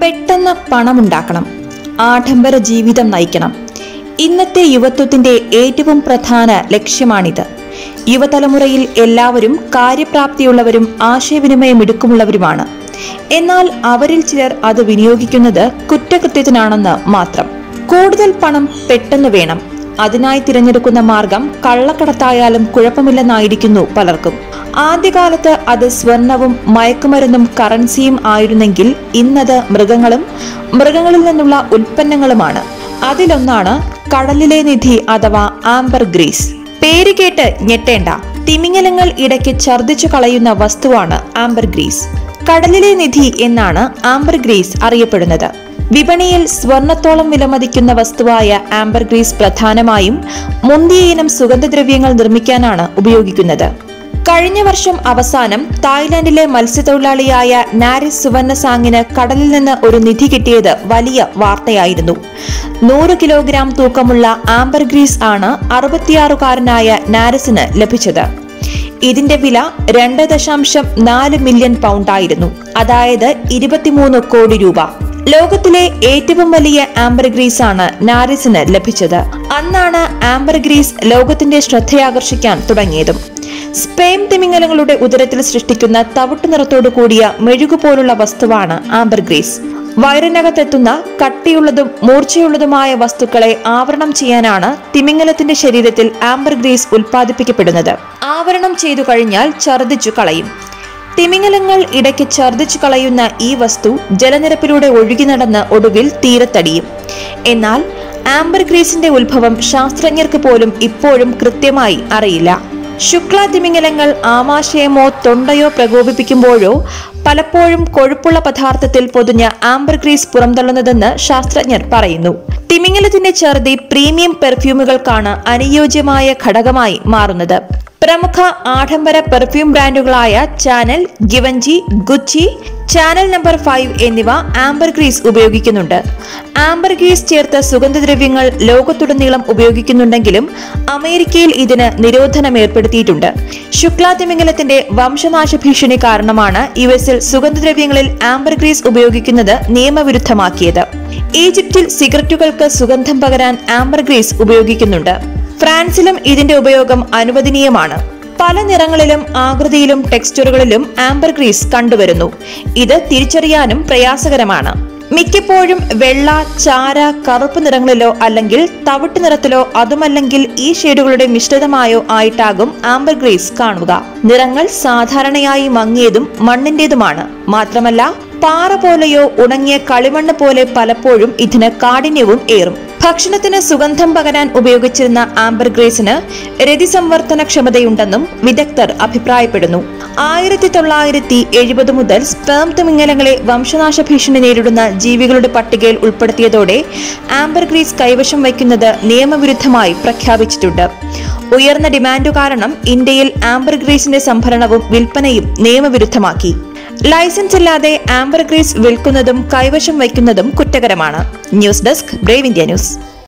പെട്ടെന്ന് പണമുണ്ടാക്കണം ആഡംബര ജീവിതം നയിക്കണം ഇന്നത്തെ യുവത്വത്തിന്റെ ഏറ്റവും പ്രധാന ലക്ഷ്യമാണിത് യുവതലമുറയിൽ എല്ലാവരും കാര്യപ്രാപ്തിയുള്ളവരും ആശയവിനിമയം മിടുക്കുമുള്ളവരുമാണ് എന്നാൽ അവരിൽ ചിലർ അത് വിനിയോഗിക്കുന്നത് കുറ്റകൃത്യത്തിനാണെന്ന് മാത്രം കൂടുതൽ പണം പെട്ടെന്ന് വേണം അതിനായി തിരഞ്ഞെടുക്കുന്ന മാർഗം കള്ളക്കടത്തായാലും കുഴപ്പമില്ലെന്നായിരിക്കുന്നു പലർക്കും ആദ്യകാലത്ത് അത് സ്വർണവും മയക്കുമരുന്നും കറൻസിയും ആയിരുന്നെങ്കിൽ ഇന്നത് മൃഗങ്ങളും മൃഗങ്ങളിൽ നിന്നുള്ള ഉൽപ്പന്നങ്ങളുമാണ് അതിലൊന്നാണ് കടലിലെ നിധി അഥവാ ആംബർ ഗ്രീസ് പേര് കേട്ട് ഞെട്ടേണ്ട തിമിംഗലങ്ങൾ ഇടയ്ക്ക് ഛർദ്ദിച്ചു കളയുന്ന വസ്തുവാണ് ആംബർ ഗ്രീസ് കടലിലെ നിധി എന്നാണ് ആംബർ ഗ്രീസ് അറിയപ്പെടുന്നത് വിപണിയിൽ സ്വർണത്തോളം വിലമതിക്കുന്ന വസ്തുവായ ആംബർ ഗ്രീസ് പ്രധാനമായും മുന്തിയ ഇനം സുഗന്ധദ്രവ്യങ്ങൾ നിർമ്മിക്കാനാണ് ഉപയോഗിക്കുന്നത് കഴിഞ്ഞ വർഷം അവസാനം തായ്ലാന്റിലെ മത്സ്യത്തൊഴിലാളിയായ നാരിസ് സുവർണസാങ്ങിന് കടലിൽ നിന്ന് ഒരു നിധി കിട്ടിയത് വലിയ വാർത്തയായിരുന്നു നൂറ് കിലോഗ്രാം തൂക്കമുള്ള ആംബർ ഗ്രീസ് ആണ് അറുപത്തിയാറുകാരനായ നാരിസിന് ലഭിച്ചത് ഇതിന്റെ വില രണ്ട് ദശാംശം നാല് മില്യൺ പൗണ്ടായിരുന്നു അതായത് ഇരുപത്തിമൂന്ന് കോടി രൂപ ലോകത്തിലെ ഏറ്റവും വലിയ ആംബർ ഗ്രീസ് ആണ് നാരിസിന് ലഭിച്ചത് അന്നാണ് ആംബർ ഗ്രീസ് ലോകത്തിന്റെ ശ്രദ്ധയാകർഷിക്കാൻ തുടങ്ങിയതും സ്പെയിൻ തിമിംഗലങ്ങളുടെ ഉദരത്തിൽ സൃഷ്ടിക്കുന്ന തവിട്ടു നിറത്തോടു കൂടിയ മെഴുകു പോലുള്ള വസ്തുവാണ് ആംബർ ഗ്രീസ് വയറിനകത്തെത്തുന്ന കട്ടിയുള്ളതും മൂർച്ചയുള്ളതുമായ വസ്തുക്കളെ ആവരണം ചെയ്യാനാണ് തിമിംഗലത്തിന്റെ ശരീരത്തിൽ ആംബർ ഗ്രീസ് ഉൽപ്പാദിപ്പിക്കപ്പെടുന്നത് ആവരണം ചെയ്തു കഴിഞ്ഞാൽ ഛർദ്ദിച്ചു കളയും തിമിംഗലങ്ങൾ ഇടയ്ക്ക് ഛർദ്ദിച്ചു കളയുന്ന ഈ വസ്തു ജലനിരപ്പിലൂടെ ഒഴുകി നടന്ന് ഒടുവിൽ തീരത്തടിയും എന്നാൽ ആംബർ ഗ്രീസിന്റെ ഉത്ഭവം ശാസ്ത്രജ്ഞർക്ക് പോലും ഇപ്പോഴും കൃത്യമായി അറിയില്ല ശുക്ല തിമിംഗലങ്ങൾ ആമാശയമോ തൊണ്ടയോ പ്രകോപിപ്പിക്കുമ്പോഴോ പലപ്പോഴും കൊഴുപ്പുള്ള പദാർത്ഥത്തിൽ പൊതിഞ്ഞ ആംബർ ഗ്രീസ് പുറന്തള്ളുന്നതെന്ന് ശാസ്ത്രജ്ഞർ പറയുന്നു തിമിംഗലത്തിന്റെ ഛർദി പ്രീമിയം പെർഫ്യൂമുകൾക്കാണ് അനുയോജ്യമായ ഘടകമായി മാറുന്നത് പ്രമുഖ ആഡംബര പെർഫ്യൂം ബ്രാൻഡുകളായ Chanel Givenchy Gucci Chanel number five എന്നിവ ആംബർ ഗ്രീസ് ഉപയോഗിക്കുന്നുണ്ട് ആംബർ ഗ്രീസ് ചേർത്ത സുഗന്ധദ്രവ്യങ്ങൾ ലോകത്തുടനീളം ഉപയോഗിക്കുന്നുണ്ടെങ്കിലും അമേരിക്കയിൽ ഇതിന് നിരോധനം ഏർപ്പെടുത്തിയിട്ടുണ്ട് ശുക്ല തിമിംഗലത്തിന്റെ വംശനാശ ഭീഷണി കാരണമാണ് യു എസിൽ സുഗന്ധദ്രവ്യങ്ങളിൽ ആംബർ ഗ്രീസ് ഉപയോഗിക്കുന്നത് നിയമവിരുദ്ധമാക്കിയത് ഈജിപ്തിൽ സിഗരറ്റുകൾക്ക് സുഗന്ധം പകരാൻ ആംബർ ഗ്രീസ് ഉപയോഗിക്കുന്നുണ്ട് ഫ്രാൻസിലും ഇതിന്റെ ഉപയോഗം അനുവദനീയമാണ് പല നിറങ്ങളിലും ആകൃതിയിലും ടെക്സ്ചറുകളിലും ആംബർ ഗ്രീസ് കണ്ടുവരുന്നു ഇത് തിരിച്ചറിയാനും പ്രയാസകരമാണ് മിക്കപ്പോഴും വെള്ള ചാര കറുപ്പ് നിറങ്ങളിലോ അല്ലെങ്കിൽ തവിട്ട് നിറത്തിലോ അതുമല്ലെങ്കിൽ ഈ ഷെയ്ഡുകളുടെ മിശ്രിതമായോ ആയിട്ടാകും ആംബർ ഗ്രീസ് കാണുക നിറങ്ങൾ സാധാരണയായി മങ്ങിയതും മണ്ണിന്റേതുമാണ് മാത്രമല്ല പാറ പോലെയോ ഉണങ്ങിയ കളിമണ്ണ് പോലെ പലപ്പോഴും ഇതിന് കാഠിന്യവും ഏറും ഭക്ഷണത്തിന് സുഗന്ധം പകരാൻ ഉപയോഗിച്ചിരുന്ന ആംബർ ഗ്രേസിന് രതിസംവർദ്ധന ക്ഷമതയുണ്ടെന്നും വിദഗ്ധർ അഭിപ്രായപ്പെടുന്നു ആയിരത്തി തൊള്ളായിരത്തി എഴുപത് മുതൽ സ്പേം തിമിംഗലങ്ങളെ വംശനാശ ഭീഷണി നേരിടുന്ന ജീവികളുടെ പട്ടികയിൽ ഉൾപ്പെടുത്തിയതോടെ ആംബർ ഗ്രീസ് കൈവശം വയ്ക്കുന്നത് നിയമവിരുദ്ധമായി പ്രഖ്യാപിച്ചിട്ടുണ്ട് ഉയർന്ന ഡിമാൻഡു കാരണം ഇന്ത്യയിൽ ആംബർ ഗ്രീസിന്റെ സംഭരണവും വിൽപ്പനയും നിയമവിരുദ്ധമാക്കി ലൈസൻസ് ഇല്ലാതെ ആംബർ ഗ്രീസ് വിൽക്കുന്നതും കൈവശം വയ്ക്കുന്നതും കുറ്റകരമാണ് news desk brave India news